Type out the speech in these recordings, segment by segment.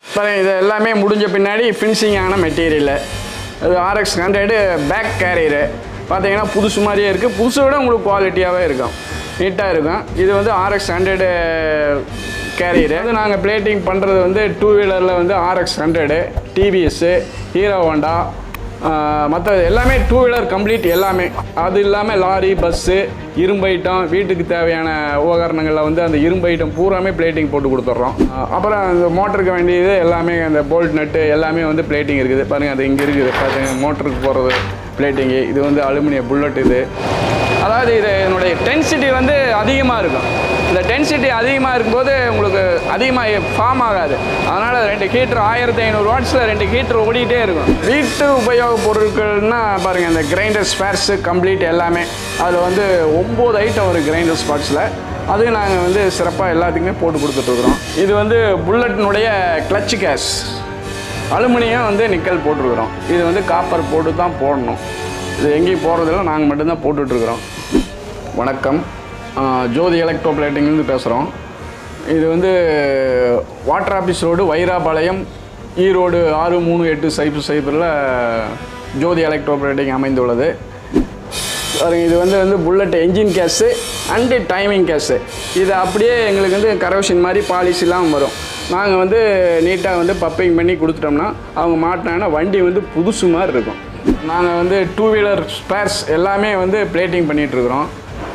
பாருங்க இது எல்லாமே முடிஞ்ச பின்னாடி ஃபினிஷிங் ஆன மெட்டீரியலு அது ஆர்எக்ஸ் ஹண்ட்ரடு பேக் கேரியரு பார்த்தீங்கன்னா புதுசு மாதிரியே இருக்குது புதுசை விட உங்களுக்கு குவாலிட்டியாகவே இருக்கும் நீட்டாக இருக்கும் இது வந்து ஆர்எக்ஸ் ஹண்ட்ரடு கேரியரு அது நாங்கள் பிளேட்டிங் பண்ணுறது வந்து டூ வீலரில் வந்து RX hundred TVS Hero Honda மற்ற எல்லாமே டூ வீலர் கம்ப்ளீட் எல்லாமே அது இல்லாமல் லாரி பஸ்ஸு இரும்பு ஐட்டம் வீட்டுக்கு தேவையான உபகரணங்களில் வந்து அந்த இரும்பு ஐட்டம் பூராமே பிளேட்டிங் போட்டு கொடுத்துட்றோம் அஹ் அப்புறம் அந்த மோட்டருக்கு வேண்டியது எல்லாமே அந்த போல்ட் நட்டு எல்லாமே வந்து பிளேட்டிங் இருக்குது பாருங்கள் அது இங்கே இருக்குது பாருங்க மோட்டருக்கு போகிறது பிளேட்டிங்கு இது வந்து அலுமினிய புல்லட் இது அதாவது இது என்னுடைய டென்சிட்டி வந்து அதிகமாக இருக்கும் இந்த டென்சிட்டி அதிகமாக இருக்கும்போது உங்களுக்கு அதிகமாக ஃபார்ம் ஆகாது அதனால் ரெண்டு ஹீட்டர் ஆயிரத்தி ஐநூறு வாட்ஸில் ரெண்டு ஹீட்டர் ஓடிக்கிட்டே இருக்கும் வீட்டு உபயோக பொருட்கள்னா பாருங்கள் இந்த கிரைண்டர் ஸ்பேர்ஸு கம்ப்ளீட் எல்லாமே அதில் வந்து ஒம்பது ஐட்டம் வரும் கிரைண்டர் ஸ்பாட்ஸில் அது நாங்கள் வந்து சிறப்பாக எல்லாத்துக்குமே போட்டு கொடுத்துட்ருக்குறோம் இது வந்து புல்லட்டினுடைய கிளச் கேஸ் அலுமினியம் வந்து நிக்கல் போட்டிருக்கிறோம் இது வந்து காப்பர் போட்டு தான் போடணும் இது எங்கேயும் போகிறதில்ல நாங்கள் மட்டும்தான் போட்டுட்ருக்குறோம் வணக்கம் ஆஹ் ஜோதி எலக்ட்ரோ பிளேட்டிங்லேருந்து பேசுகிறோம் இது வந்து water office road Vairapalayam Erode ஆறு மூணு எட்டு சைபர் சைபரில் ஜோதி எலக்ட்ரோ பிளேட்டிங் அமைந்துள்ளது பாருங்க இது வந்து வந்து bullet engine case and timing case இது அப்படியே எங்களுக்கு வந்து கரோஷன் மாதிரி பாலிசிலாம் வரும் நாங்கள் வந்து நீட்டாக வந்து பப்பிங் பண்ணி கொடுத்துட்டோம்னா அவங்க மாட்டினாங்கன்னா வண்டி வந்து புதுசு மாதிரி இருக்கும் நாங்கள் வந்து டூ வீலர் ஸ்பேர்ஸ் எல்லாமே வந்து பிளேட்டிங் பண்ணிகிட்ருக்குறோம்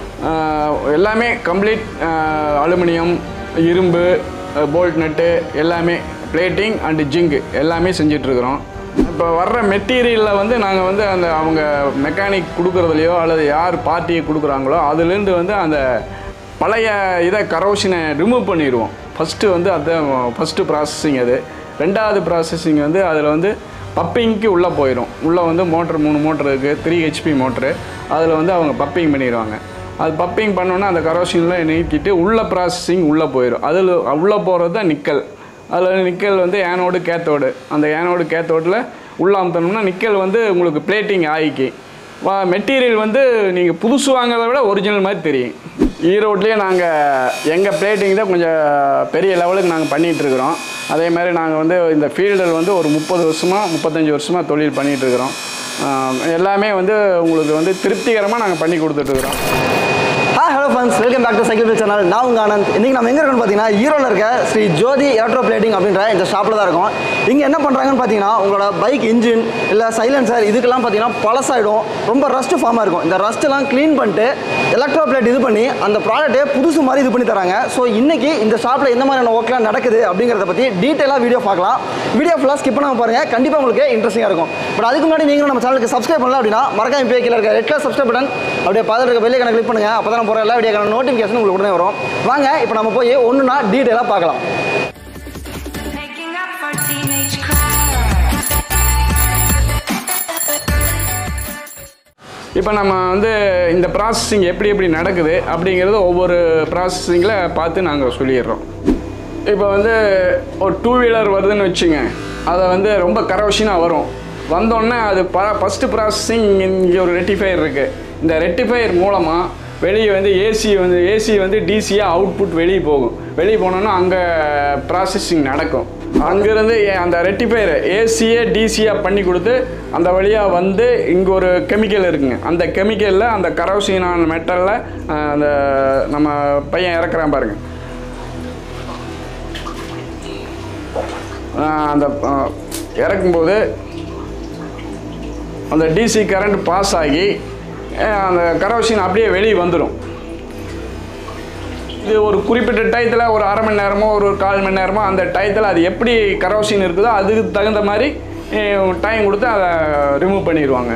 எல்லாமே கம்ப்ளீட் அலுமினியம் இரும்பு போல்ட் நட்டு எல்லாமே பிளேட்டிங் அண்டு ஜிங்கு எல்லாமே செஞ்சிட்ருக்குறோம் இப்போ வர்ற மெட்டீரியலில் வந்து நாங்கள் வந்து அந்த அவங்க மெக்கானிக் கொடுக்குறதுலையோ அல்லது யார் பார்ட்டியை கொடுக்குறாங்களோ அதுலேருந்து வந்து அந்த பழைய இதை கரோஷனை ரிமூவ் பண்ணிடுவோம் ஃபஸ்ட்டு வந்து அதுதான் ஃபஸ்ட்டு ப்ராசஸிங் அது ரெண்டாவது ப்ராசஸிங் வந்து அதில் வந்து பப்பிங்க்கு உள்ளே போயிடும் உள்ளே வந்து மோட்ரு மூணு மோட்ரு இருக்குது த்ரீ ஹெச்பி மோட்ரு அதில் வந்து அவங்க பப்பிங் பண்ணிடுவாங்க அது பப்பிங் பண்ணோன்னா அந்த கரோஷனில் நீக்கிட்டு உள்ள ப்ராசஸிங் உள்ளே போயிடும் அதில் உள்ளே போகிறது தான் நிக்கல் அதில் நிக்கல் வந்து ஏனோடு கேத்தோடு அந்த ஏனோடு கேத்தோடில் உள்ள அமுத்தணும்னா நிக்கல் வந்து உங்களுக்கு பிளேட்டிங் ஆகிக்கி வா மெட்டீரியல் வந்து நீங்கள் புதுசு வாங்குறத விட ஒரிஜினல் மாதிரி தெரியும் ஈரோட்லேயே நாங்கள் எங்கள் பிளேட்டிங் தான் கொஞ்சம் பெரிய லெவலுக்கு நாங்கள் பண்ணிகிட்ருக்குறோம் அதே மாதிரி நாங்கள் வந்து இந்த ஃபீல்டில் வந்து ஒரு முப்பது வருஷமாக முப்பத்தஞ்சு வருஷமாக தொழில் பண்ணிகிட்ருக்குறோம் எல்லாமே வந்து உங்களுக்கு வந்து திருப்திகரமாக நாங்கள் பண்ணி கொடுத்துட்ருக்குறோம் hi hello friends welcome back to cycle bill channel நான் உங்கள் ஆனந்த் இன்றைக்கி நம்ம எங்கே இருக்கோம்னு பார்த்தீங்கன்னா ஈரோடில் இருக்க ஸ்ரீ ஜோதி எலக்ட்ரோ பிளேட்டிங் அப்படின்ற இந்த ஷாப்பில் தான் இருக்கும் இங்கே என்ன பண்ணுறாங்கன்னு பார்த்தீங்கன்னா உங்களோட பைக் இன்ஜின் இல்லை சைலன்சர் இதுக்கெல்லாம் பார்த்தீங்கன்னா பழசாயிடும் ரொம்ப ரஸ்ட் ஃபார்மாக இருக்கும் இந்த ரஸ்ட்டெல்லாம் க்ளீன் பண்ணிட்டு எலக்ட்ரோ பிளேட் இது பண்ணி அந்த ப்ராடக்ட்டே புதுசு மாதிரி இது பண்ணி தராங்க ஸோ இன்றைக்கி இந்த ஷாப்பில் எந்த மாதிரியான ஒர்க்லாம் நடக்குது அப்படிங்கிறத பற்றி டீட்டெயிலாக வீடியோ பார்க்கலாம் வீடியோ ஃபுல்லாக ஸ்கிப் பண்ணாமல் பாருங்கள் கண்டிப்பாக உங்களுக்கு இன்ட்ரெஸ்டிங்காக இருக்கும் பட் அதுக்கு முன்னாடி நீங்களும் நம்ம சேனலுக்கு சப்ஸ்கிரைப் பண்ணல அப்படின்னா மறக்காம இப்போ கீழே இருக்க ரெட் கலர் சப்ஸ்கிரைப் பட்டன் அப்படியே பார்த்துட்டு இருக்க பெல்லை கணக்கு கிளிக் பண்ணுங்கள் அப்போ தான் போகிற எல்லா வீடியோக்கான நோட்டிஃபிகேஷன் உங்களுக்கு உடனே வரும் வாங்க இப்போ நம்ம போய் ஒன்றுனா டீட்டெயிலாக பார்க்கலாம் Making up for teenage cry. இப்போ நம்ம வந்து இந்த ப்ராசஸிங் எப்படி எப்படி நடக்குது அப்படிங்கிறத ஒவ்வொரு ப்ராசஸிங்கில் பார்த்து நாங்கள் சொல்லிடுறோம் இப்போ வந்து ஒரு டூ வீலர் வருதுன்னு வச்சுங்க அதை வந்து ரொம்ப கரோஷனாக வரும் வந்தோடனே அது ப ஃபஸ்ட்டு ப்ராசஸிங் இங்கே ஒரு ரெட்டிஃபையர் இருக்குது இந்த ரெட்டிஃபையர் மூலமாக வெளியே வந்து ஏசி வந்து ஏசி வந்து டிசியாக அவுட்புட் வெளியே போகும் வெளியே போனோன்னா அங்கே ப்ராசஸிங் நடக்கும் அங்கேருந்து அந்த ரெட்டிஃபையர் ஏசியை டிசியாக பண்ணி கொடுத்து அந்த வழியாக வந்து இங்கே ஒரு கெமிக்கல் இருக்குங்க அந்த கெமிக்கலில் அந்த கரோசினான மெட்டலில் அந்த நம்ம பையன் இறக்குறான் பாருங்க ஆஹ் அந்த ஆஹ் இறக்கும்போது அந்த டிசி கரண்ட் பாஸ் ஆகி ஆஹ் அந்த கரோசின் அப்படியே வெளியே வந்துடும் இது ஒரு குறிப்பிட்ட டயத்தில் ஒரு அரை மணி நேரமோ ஒரு ஒரு கால் மணி நேரமோ அந்த டயத்தில் அது எப்படி கரோசின் இருக்குதோ அதுக்கு தகுந்த மாதிரி டைம் கொடுத்து அதை ரிமூவ் பண்ணிடுவாங்க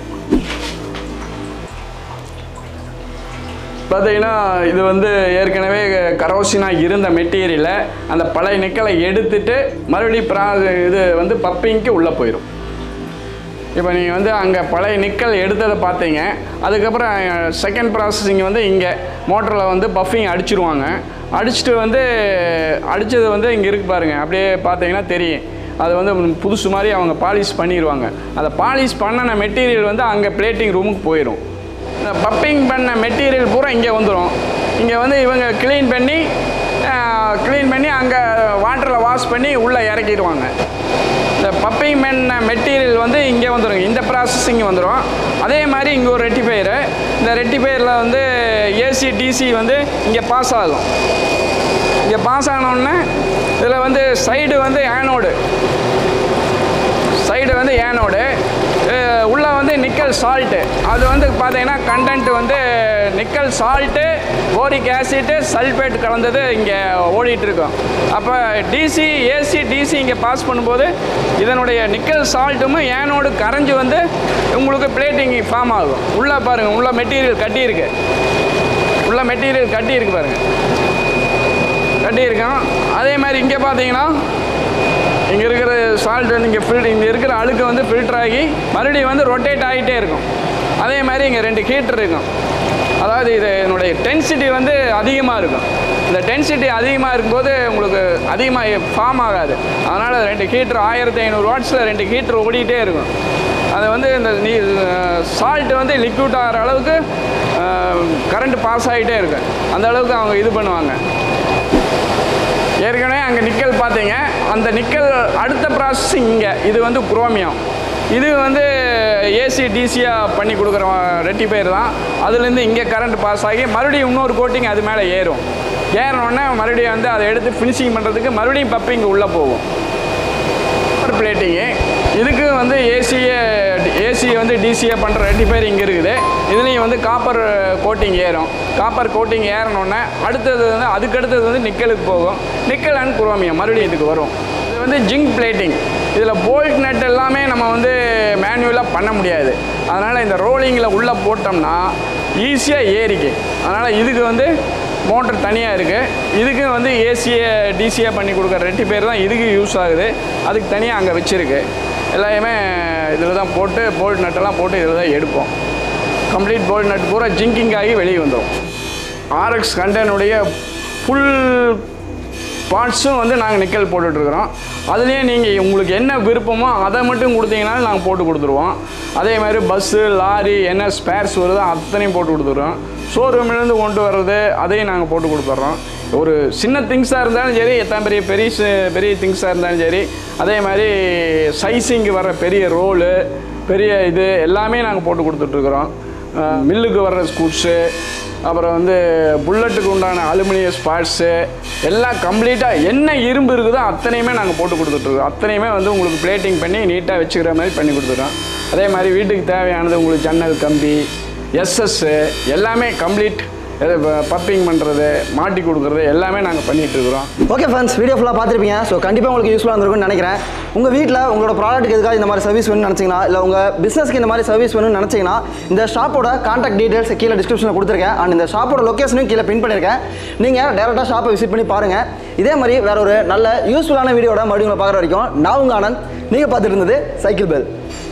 பார்த்தீங்கன்னா இது வந்து ஏற்கனவே கரோசினாக இருந்த மெட்டீரியலை அந்த பழைய நிக்கலை எடுத்துட்டு மறுபடியும் ப்ரா இது வந்து பப்பிங்க்கு உள்ளே போயிடும் இப்போ நீங்கள் வந்து அங்கே பழைய நிக்கல் எடுத்ததை பார்த்தீங்க அதுக்கப்புறம் செகண்ட் ப்ராசஸிங் வந்து இங்கே மோட்டரில் வந்து பஃபிங் அடிச்சிருவாங்க அடிச்சுட்டு வந்து அடித்தது வந்து இங்கே இருக்கு பாருங்கள் அப்படியே பார்த்தீங்கன்னா தெரியும் அது வந்து புதுசு மாதிரி அவங்க பாலிஷ் பண்ணிடுவாங்க அந்த பாலிஷ் பண்ணின மெட்டீரியல் வந்து அங்கே பிளேட்டிங் ரூமுக்கு போயிடும் இந்த பப்பிங் பண்ண மெட்டீரியல் பூரா இங்கே வந்துடும் இங்கே வந்து இவங்க க்ளீன் பண்ணி ஆஹ், க்ளீன் பண்ணி அங்கே வாட்டரில் வாஷ் பண்ணி உள்ளே இறக்கிடுவாங்க இந்த பப்பிங் மென் மெட்டீரியல் வந்து இங்கே வந்துடும் இந்த ப்ராசஸ் இங்கே வந்துடும் அதே மாதிரி இங்கே ஒரு ரெட்டிஃபையரு இந்த ரெட்டிஃபையரில் வந்து ஏசி டிசி வந்து இங்கே பாஸ் ஆகும் இங்கே பாஸ் ஆனோடனே இதில் வந்து சைடு வந்து ஆனோடு சைடு வந்து ஏனோடு உள்ளே வந்து நிக்கல் சால்ட்டு அது வந்து பார்த்தீங்கன்னா கண்டென்ட் வந்து nickel salt boric acid sulphate கலந்தது இங்கே ஓடிட்டு இருக்கும் அப்போ டிசி ஏசி டிசி இங்கே பாஸ் பண்ணும்போது இதனுடைய நிக்கல் சால்ட்டும் ஏனோடு கரைஞ்சி வந்து உங்களுக்கு பிளேட்டிங் ஃபார்ம் ஆகும் உள்ளே பாருங்கள் உள்ள மெட்டீரியல் கட்டியிருக்கு உள்ள மெட்டீரியல் கட்டியிருக்கு பாருங்கள் கட்டியிருக்கோம் அதே மாதிரி இங்கே பார்த்தீங்கன்னா இங்கே இருக்கிற சால்ட் வந்து இங்கே ஃபில்ட் இங்கே இருக்கிற அழுக்கு வந்து ஃபில்டர் ஆகி மறுபடியும் வந்து ரொட்டேட் ஆகிட்டே இருக்கும் அதே மாதிரி இங்கே ரெண்டு ஹீட்டர் இருக்கும் அதாவது இது என்னுடைய டென்சிட்டி வந்து அதிகமாக இருக்கும் இந்த டென்சிட்டி அதிகமாக இருக்கும்போது உங்களுக்கு அதிகமாக ஃபார்ம் ஆகாது அதனால் ரெண்டு ஹீட்டர் ஆயிரத்தி ஐநூறு வாட்ஸில் ரெண்டு ஹீட்டர் ஓடிக்கிட்டே இருக்கும் அது வந்து இந்த நீ சால்ட் வந்து லிக்விட் ஆகிற அளவுக்கு கரண்ட் பாஸ் ஆகிட்டே இருக்கும் அந்த அளவுக்கு அவங்க இது பண்ணுவாங்க ஏற்கனவே அங்கே நிக்கல் பார்த்தீங்க அந்த நிக்கல் அடுத்த ப்ராசஸிங் இங்கே இது வந்து குரோமியம் இது வந்து ஏசி டிசியாக பண்ணி கொடுக்குற ரெட்டிஃபயர் தான் அதுலேருந்து இங்கே கரண்ட் பாஸ் ஆகி மறுபடியும் இன்னொரு கோட்டிங் அது மேலே ஏறும் ஏறினோடனே மறுபடியும் வந்து அதை எடுத்து ஃபினிஷிங் பண்ணுறதுக்கு மறுபடியும் பப்பிங் உள்ளே போகும் காப்பர் பிளேட்டிங்கு இதுக்கு வந்து ஏசியை ஏசி வந்து டிசியை பண்ணுற ரெட்டிஃபயர் இங்கே இருக்குது இதுலேயும் வந்து காப்பர் கோட்டிங் ஏறும் காப்பர் கோட்டிங் ஏறினோடனே அடுத்தது வந்து அதுக்கு அடுத்தது வந்து நிக்கலுக்கு போகும் நிக்கல் அண்ட் குரோமியம் மறுபடியும் இதுக்கு வரும் இது வந்து ஜிங்க் பிளேட்டிங் இதில் போல்ட் நட் எல்லாமே நம்ம வந்து மேனுவலாக பண்ண முடியாது அதனால் இந்த ரோலிங்கில் உள்ளே போட்டோம்னா ஈஸியாக ஏறிக்கு அதனால் இதுக்கு வந்து மோட்டர் தனியாக இருக்குது இதுக்கு வந்து ஏசியை டிசியை பண்ணி கொடுக்குற ரெட்டி பேர் தான் இதுக்கு யூஸ் ஆகுது அதுக்கு தனியாக அங்கே வச்சுருக்கு எல்லாமே இதில் தான் போட்டு போல்ட் நட்டெல்லாம் போட்டு இதில் தான் எடுப்போம் கம்ப்ளீட் போல்ட் நட் பூரா ஜிங்கிங் ஆகி வெளியே வந்துடும் ஆர்எக்ஸ் கண்டனுடைய ஃபுல் பார்ட்ஸும் வந்து நாங்கள் நிக்கல் போட்டுட்ருக்குறோம் அதுலேயே நீங்கள் உங்களுக்கு என்ன விருப்பமோ அதை மட்டும் கொடுத்தீங்கனாலும் நாங்கள் போட்டு கொடுத்துருவோம் அதே மாதிரி பஸ்ஸு லாரி என்ன ஸ்பேர்ஸ் வருதோ அத்தனையும் போட்டு கொடுத்துருவோம் ஷோரூம்லேருந்து கொண்டு வர்றது அதையும் நாங்கள் போட்டு கொடுத்துட்றோம் ஒரு சின்ன திங்ஸாக இருந்தாலும் சரி எத்தனை பெரிய பெரிய சி- பெரிய திங்ஸாக இருந்தாலும் சரி அதே மாதிரி சைஸிங்கு வர பெரிய ரோலு பெரிய இது எல்லாமே நாங்கள் போட்டு கொடுத்துட்ருக்குறோம் மில்லுக்கு வர்ற ஸ்கூட்ஸு அப்புறம் வந்து புல்லட்டுக்கு உண்டான அலுமினிய ஸ்பாட்ஸு எல்லாம் கம்ப்ளீட்டாக என்ன இரும்பு இருக்குதோ அத்தனையுமே நாங்கள் போட்டு கொடுத்துட்ருக்கோம் அத்தனையுமே வந்து உங்களுக்கு பிளேட்டிங் பண்ணி நீட்டாக வச்சுக்கிற மாதிரி பண்ணி கொடுத்துட்றோம் அதே மாதிரி வீட்டுக்கு தேவையானது உங்களுக்கு ஜன்னல் கம்பி எஸ்எஸ்ஸு எல்லாமே கம்ப்ளீட் பப்பிங் பண்ணுறது மாட்டி கொடுக்குறது எல்லாமே நாங்கள் பண்ணிகிட்ருக்குறோம் ஓகே ஃப்ரெண்ட்ஸ் வீடியோ ஃபுல்லாக பார்த்துருப்பீங்க ஸோ கண்டிப்பாக உங்களுக்கு யூஸ்ஃபுல்லாக இருந்திருக்கும்னு நினைக்கிறேன் உங்கள் வீட்டில் உங்களோட ப்ராடக்ட்டுக்கு எதுக்காக இந்த மாதிரி சர்வீஸ் வேணும்னு நினச்சிங்கன்னா இல்லை உங்கள் பிஸ்னஸ்க்கு இந்த மாதிரி சர்வீஸ் வேணும்னு நினச்சிங்கன்னா இந்த ஷாப்போட காண்டாக்ட் டீடைல்ஸ் கீழே டிஸ்கிரிப்ஷனில் கொடுத்துருக்கேன் அண்ட் இந்த ஷாப்போட லொக்கேஷனும் கீழே பின் பண்ணியிருக்கேன் நீங்கள் டேரெக்டாக ஷாப்பை விசிட் பண்ணி பாருங்கள் இதே மாதிரி வேற ஒரு நல்ல யூஸ்ஃபுல்லான வீடியோட மறுபடியும் உங்களை பார்க்குற வரைக்கும் நான் உங்கள் ஆனந்த் நீங்கள் பார்த்துட்டு இருந்தது சைக்கிள் பெல்